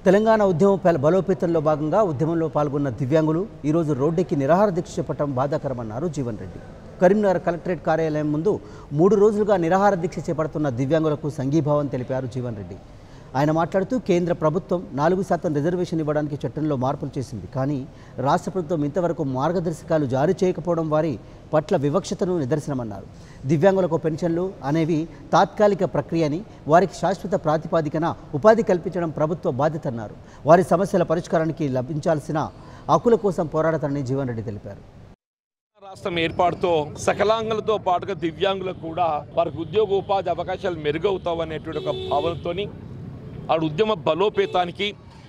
తెలంగాణ ఉద్యమం పల- బలోపేతంలో భాగంగా ఉద్యమంలో పాల్గొన్న దివ్యాంగులు ఈరోజు రోడ్డెక్కి నిరాహార దీక్ష చేపట్టడం బాధాకరమన్నారు జీవన్ రెడ్డి కరీంనగర్ కలెక్టరేట్ కార్యాలయం ముందు మూడు రోజులుగా నిరాహార దీక్ష చేపడుతున్న దివ్యాంగులకు సంఘీభావం తెలిపారు జీవన్ రెడ్డి ఆయన మాట్లాడుతూ కేంద్ర ప్రభుత్వం నాలుగు శాతం రిజర్వేషన్ ఇవ్వడానికి చట్టంలో మార్పులు చేసింది కానీ రాష్ట్ర ప్రభుత్వం ఇంతవరకు మార్గదర్శకాలు జారీ చేయకపోవడం వారి పట్ల వివక్షతను నిదర్శనమన్నారు దివ్యాంగులకు పెన్షన్లు అనేవి తాత్కాలిక ప్రక్రియ అని వారికి శాశ్వత ప్రాతిపాదికన ఉపాధి కల్పించడం ప్రభుత్వ బాధ్యత అన్నారు వారి సమస్యల పరిష్కారానికి లభించాల్సిన హక్కుల కోసం పోరాడతారని జీవన్ రెడ్డి తెలిపారు రాష్ట్రం ఏర్పాటుతో సకలాంగులతో పాటుగా దివ్యాంగులకు కూడా వారికి ఉద్యోగ ఉపాధి అవకాశాలు మెరుగవుతావు అనేటువంటి ఒక భావనతోని ఆ ఉద్యమ బలోపేతానికి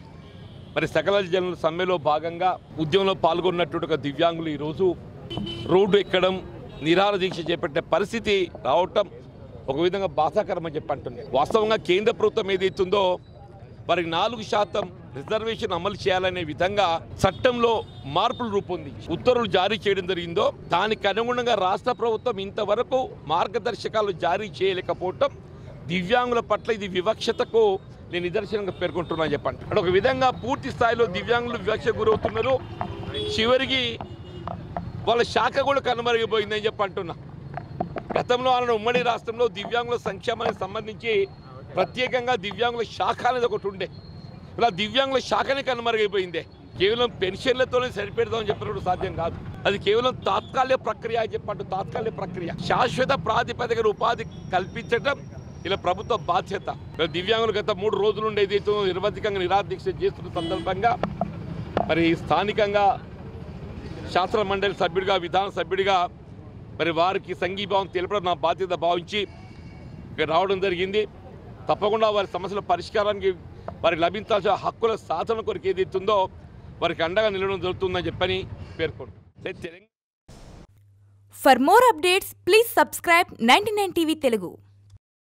మరి సకల జనుల సమ్మెలో భాగంగా ఉద్యమంలో పాల్గొన్నటువంటి ఒక దివ్యాంగులు ఈరోజు రోడ్డు ఎక్కడం నిరాహార దీక్ష చేపట్టే పరిస్థితి రావటం ఒక విధంగా బాధాకరమని చెప్పి అంటుంది వాస్తవంగా కేంద్ర ప్రభుత్వం ఏదైతుందో వారికి నాలుగు శాతం రిజర్వేషన్ అమలు చేయాలనే విధంగా చట్టంలో మార్పులు రూపొందించి ఉత్తర్వులు జారీ చేయడం జరిగిందో దానికి అనుగుణంగా రాష్ట్ర ప్రభుత్వం ఇంతవరకు మార్గదర్శకాలు జారీ చేయలేకపోవటం దివ్యాంగుల పట్ల ఇది వివక్షతకు నేను నిదర్శనంగా పేర్కొంటున్నాను చెప్పండి అంటే ఒక విధంగా పూర్తి స్థాయిలో దివ్యాంగులు వివక్ష గురవుతున్నారు చివరికి వాళ్ళ శాఖ కూడా కనుమరుగిపోయిందని చెప్పి అంటున్నా గతంలో ఆయన ఉమ్మడి రాష్ట్రంలో దివ్యాంగుల సంక్షేమానికి సంబంధించి ప్రత్యేకంగా దివ్యాంగుల శాఖ అనేది ఒకటి ఉండే ఇలా దివ్యాంగుల శాఖనే కనుమరుగైపోయిందే కేవలం పెన్షన్లతోనే సరిపెడదామని చెప్పినప్పుడు సాధ్యం కాదు అది కేవలం తాత్కాలిక ప్రక్రియ అని చెప్పట్టు తాత్కాలిక ప్రక్రియ శాశ్వత ప్రాతిపదికన ఉపాధి కల్పించడం ఇలా ప్రభుత్వ బాధ్యత ఇలా దివ్యాంగులు గత మూడు రోజుల నుండి ఏదైతే నిరవధికంగా నిరాదీక్ష చేస్తున్న సందర్భంగా మరి స్థానికంగా శాస్త్ర మండలి సభ్యుడిగా విధాన సభ్యుడిగా మరి వారికి సంఘీభావం తెలపడం నా బాధ్యత భావించి ఇక్కడ రావడం జరిగింది తప్పకుండా వారి సమస్యల పరిష్కారానికి వారికి లభించాల్సిన హక్కుల సాధన కొరకు ఏదైతుందో వారికి అండగా నిలవడం జరుగుతుందని చెప్పని పేర్కొంటారు Telangana For more updates, please subscribe 99 TV Telugu.